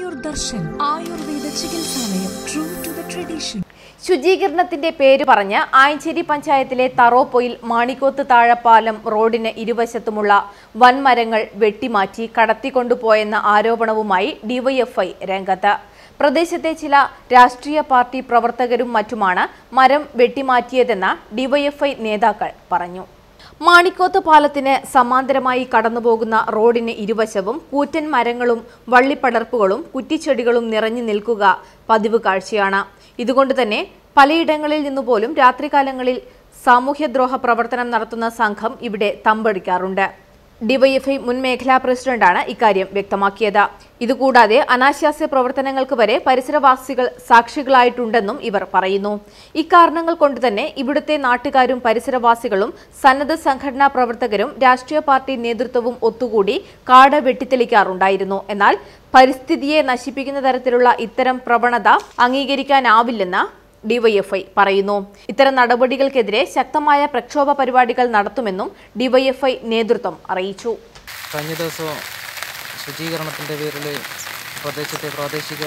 ആയുർ ദർശൻ ആയുർവേദ ചികിത്സാലയം true to the tradition ശുചീകരണത്തിന്റെ പേര് പറഞ്ഞ് ആയഞ്ചേരി പഞ്ചായത്തിലെ തറോപ്പൊയിൽ മാണിക്കോത്ത് താഴപ്പാലം റോഡിന് ഇരുവശത്തുമുള്ള വൻമരങ്ങൾ വെട്ടിമാറ്റി കടത്തിക്കൊണ്ടുപോയെന്ന ആരോപണവുമായി ഡിവൈഎഫ്ഐ രംഗത്ത് പ്രദേശത്തെ ചില രാഷ്ട്രീയ പാർട്ടി പ്രവർത്തകരും മറ്റുമാണ് മരം വെട്ടിമാറ്റിയതെന്ന് ഡിവൈഎഫ്ഐ നേതാക്കൾ പറഞ്ഞു മാണിക്കോത്ത് പാലത്തിന് സമാന്തരമായി കടന്നുപോകുന്ന റോഡിന് ഇരുവശവും കൂറ്റൻ മരങ്ങളും വള്ളിപ്പടർപ്പുകളും കുറ്റിച്ചെടികളും നിറഞ്ഞു നിൽക്കുക പതിവ് കാഴ്ചയാണ് ഇതുകൊണ്ട് തന്നെ പലയിടങ്ങളിൽ നിന്നുപോലും രാത്രികാലങ്ങളിൽ സാമൂഹ്യദ്രോഹ പ്രവർത്തനം നടത്തുന്ന സംഘം ഇവിടെ തമ്പടിക്കാറുണ്ട് ഡിവൈഎഫ്ഐ മുൻ മേഖലാ പ്രസിഡന്റാണ് ഇക്കാര്യം വ്യക്തമാക്കിയത് ഇതുകൂടാതെ അനാശാസ്യ പ്രവർത്തനങ്ങൾക്ക് വരെ പരിസരവാസികൾ സാക്ഷികളായിട്ടുണ്ടെന്നും ഇവർ പറയുന്നു ഇക്കാരണങ്ങൾ കൊണ്ട് തന്നെ ഇവിടുത്തെ നാട്ടുകാരും പരിസരവാസികളും സന്നദ്ധ സംഘടനാ പ്രവർത്തകരും രാഷ്ട്രീയ പാർട്ടി നേതൃത്വവും ഒത്തുകൂടി കാട് വെട്ടിത്തെളിക്കാറുണ്ടായിരുന്നു എന്നാൽ പരിസ്ഥിതിയെ നശിപ്പിക്കുന്ന തരത്തിലുള്ള ഇത്തരം പ്രവണത അംഗീകരിക്കാനാവില്ലെന്ന് ഡിവൈഎഫ്ഐ പറയുന്നു ഇത്തരം നടപടികൾക്കെതിരെ ശക്തമായ പ്രക്ഷോഭ പരിപാടികൾ നടത്തുമെന്നും ഡിവൈഎഫ്ഐ നേതൃത്വം അറിയിച്ചു കഴിഞ്ഞ ദിവസം ശുചീകരണത്തിൻ്റെ പേരിൽ പ്രദേശത്തെ പ്രാദേശിക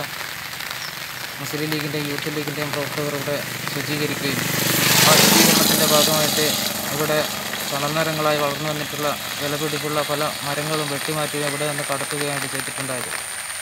മുസ്ലിം ലീഗിൻ്റെയും യൂത്ത് ലീഗിൻ്റെയും പ്രവർത്തകർ ഇവിടെ ശുചീകരിക്കുകയും ആ ശുചീകരണത്തിൻ്റെ ഭാഗമായിട്ട് ഇവിടെ ചണമരങ്ങളായി വളർന്നു വന്നിട്ടുള്ള വിലപിടിപ്പുള്ള പല മരങ്ങളും വെട്ടിമാറ്റി ഇവിടെ നിന്ന് കടത്തുകയാണ് ചെയ്തിട്ടുണ്ടായത്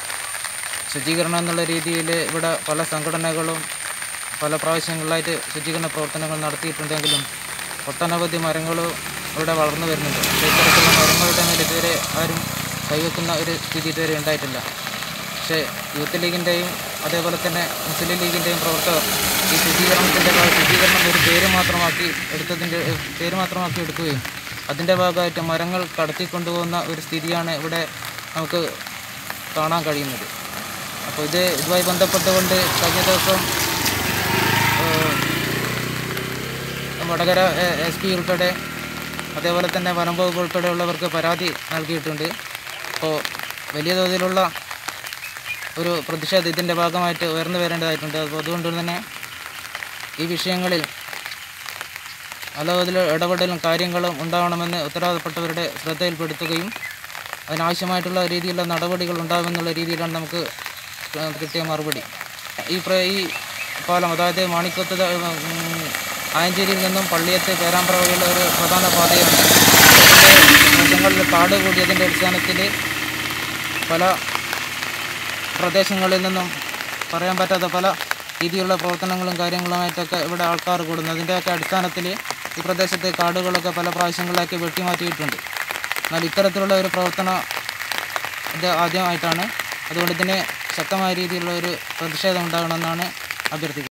ശുചീകരണം എന്നുള്ള രീതിയിൽ ഇവിടെ പല സംഘടനകളും പല പ്രാവശ്യങ്ങളിലായിട്ട് ശുചീകരണ പ്രവർത്തനങ്ങൾ നടത്തിയിട്ടുണ്ടെങ്കിലും ഒട്ടനവധി മരങ്ങൾ ഇവിടെ വളർന്നു വരുന്നുണ്ട് പക്ഷേ ഇത്തരത്തിലുള്ള മരങ്ങളുടെ മേൽ ഇതുവരെ ആരും കൈവെക്കുന്ന ഒരു സ്ഥിതി ഇതുവരെ ഉണ്ടായിട്ടില്ല പക്ഷേ യൂത്ത് ലീഗിൻ്റെയും അതേപോലെ തന്നെ മുസ്ലിം ലീഗിൻ്റെയും പ്രവർത്തകർ ഈ ശുചീകരണത്തിൻ്റെ ഭാഗം ശുചീകരണം ഒരു പേര് മാത്രമാക്കി എടുത്തതിൻ്റെ പേര് മാത്രമാക്കി എടുക്കുകയും അതിൻ്റെ ഭാഗമായിട്ട് മരങ്ങൾ കടത്തിക്കൊണ്ടുപോകുന്ന ഒരു സ്ഥിതിയാണ് ഇവിടെ നമുക്ക് കാണാൻ കഴിയുന്നത് അപ്പോൾ ഇത് ഇതുമായി ബന്ധപ്പെട്ടുകൊണ്ട് കഴിഞ്ഞ ദിവസം ഏഹ്, വടകര എസ് പി ഉൾപ്പെടെ അതേപോലെ തന്നെ വനം വകുപ്പ് ഉൾപ്പെടെയുള്ളവർക്ക് പരാതി നൽകിയിട്ടുണ്ട് അപ്പോൾ വലിയ തോതിലുള്ള ഒരു പ്രതിഷേധം ഇതിൻ്റെ ഭാഗമായിട്ട് ഉയർന്നു വരേണ്ടതായിട്ടുണ്ട് അപ്പോൾ അതുകൊണ്ട് തന്നെ ഈ വിഷയങ്ങളിൽ പല തോതിൽ ഇടപെടലും കാര്യങ്ങളും ഉണ്ടാവണമെന്ന് ഉത്തരവാദപ്പെട്ടവരുടെ ശ്രദ്ധയിൽപ്പെടുത്തുകയും അതിനാവശ്യമായിട്ടുള്ള രീതിയിലുള്ള നടപടികൾ ഉണ്ടാകുമെന്നുള്ള രീതിയിലാണ് നമുക്ക് കിട്ടിയ മറുപടി ഈ പ്ര ഈ പാലം അതായത് മാണിക്കത്ത് ത- ഉം, ആയഞ്ചേരിയിൽ നിന്നും പള്ളിയത്ത് പേരാമ്പ്ര വഴിയുള്ള ഒരു പ്രധാന പാതയാണ് ഇതിൻ്റെ വശങ്ങളിൽ കാട് കൂടിയതിൻ്റെ അടിസ്ഥാനത്തിൽ പല പ്രദേശങ്ങളിൽ നിന്നും പറയാൻ പറ്റാത്ത പല രീതിയിലുള്ള പ്രവർത്തനങ്ങളും കാര്യങ്ങളുമായിട്ടൊക്കെ ഇവിടെ ആൾക്കാർ കൂടുന്നു അതിൻ്റെയൊക്കെ അടിസ്ഥാനത്തിൽ ഈ പ്രദേശത്തെ കാടുകളൊക്കെ പല പ്രാവശ്യങ്ങളിലാക്കി വെട്ടിമാറ്റിയിട്ടുണ്ട് എന്നാൽ ഇത്തരത്തിലുള്ള ഒരു പ്രവർത്തനം ഇത് ആദ്യമായിട്ടാണ് അതുകൊണ്ട് ഇതിന് ശക്തമായ രീതിയിലുള്ള ഒരു പ്രതിഷേധം ഉണ്ടാകണമെന്നാണ് അഭ്യർത്ഥിക്കുന്നത്